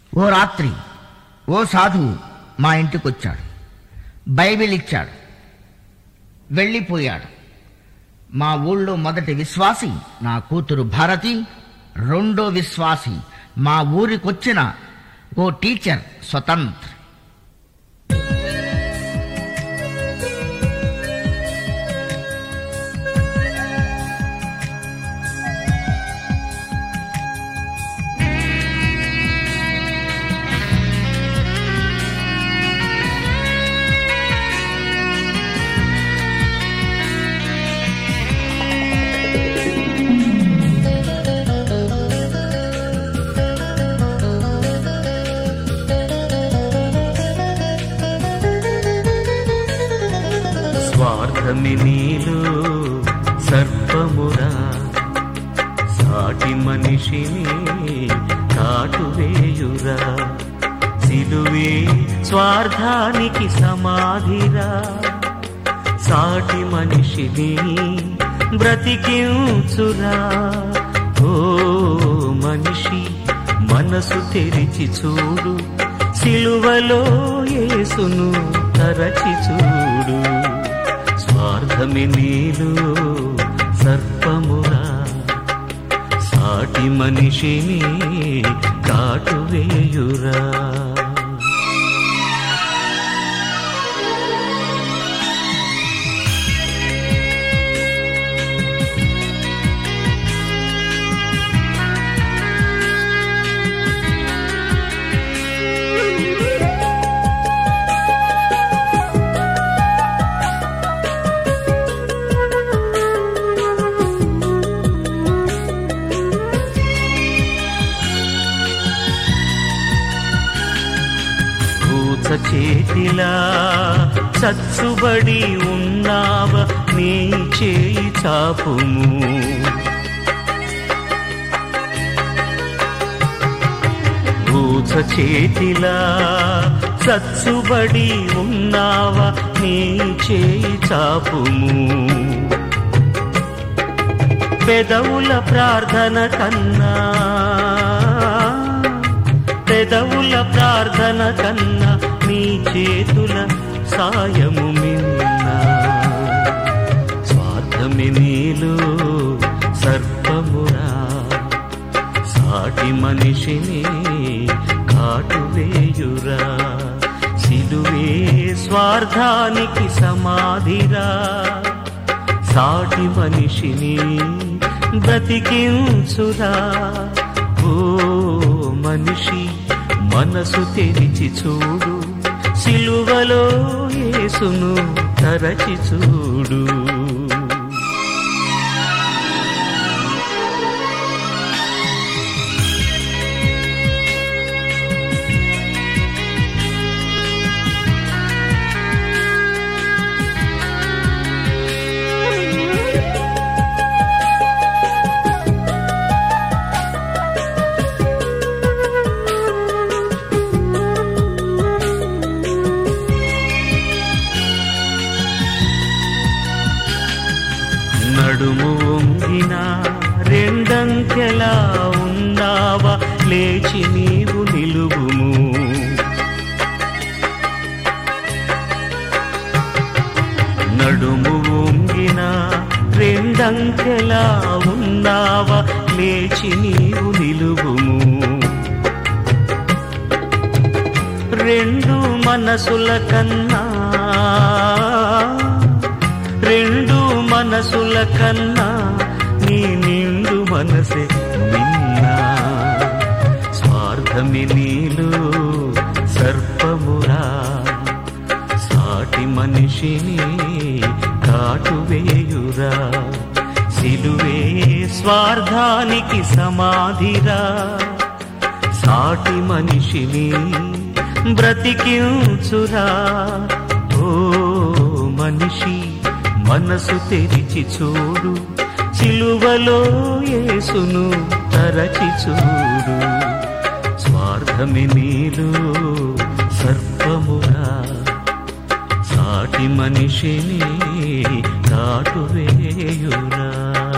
ఓ రాత్రి ఓ సాధువు మా ఇంటికొచ్చాడు బైబిల్ ఇచ్చాడు వెళ్ళిపోయాడు మా ఊళ్ళో మొదటి విశ్వాసి నా కూతురు భారతి రెండో విశ్వాసి మా ఊరికొచ్చిన ఓ టీచర్ స్వతంత్ర స్వార్థమి నీలో సర్పమురా సాటి మనిషిని కాటువేయురా సిలువే స్వార్థానికి సమాధిరా సాటి మనిషిని బ్రతికించురా ఓ మనిషి మనసు తెరిచి చూడు సిలువలో యేసును తరచి చూడు స్వార్థమి నీలో సర్పమురా సాటి మనిషిని కాటువేయురా పూచ చేతిలా చచ్చుబడి ఉన్నావ నీ చేయి చాపుము పూచ చేతిలా చచ్చుబడి ఉన్నావ నీ చేయి చాపుము పెదవుల ప్రార్థన కన్నా పెదవుల ప్రార్థన కన్నా నీ చేతుల సాయము మిన్న స్వార్థమి నీలో సర్పమురా సాటి మనిషిని కాటువేయురా సిలువే స్వార్థానికి సమాధిరా సాటి మనిషిని బ్రతికించురా ఓ మనిషి మనసు తెరిచి చూడు సిలువలో యేసును తరచి చూడు నడుము వంగిన రెండంకెలా ఉన్నావా లేచి నీవు నిలువుము నడుము వంగిన రెండంకెలా ఉన్నావా లేచి నీవు నిలువుము రెండు మనసుల కన్నా రెండు మనసుల కన్నా నీ నిండు మనసే నిన్నా స్వార్థమి నీలో సర్పమురా సాటి మనిషిని కాటువేయురా సిలువే స్వార్థానికి సమాధిరా సాటి మనిషిని బ్రతికించురా ఓ మనిషి మనసు తెరిచి చూడు చిలువలో యేసును తరచి చూడు స్వార్థమి నీలో సర్పమురా సాటి మనిషిని కాటువేయురా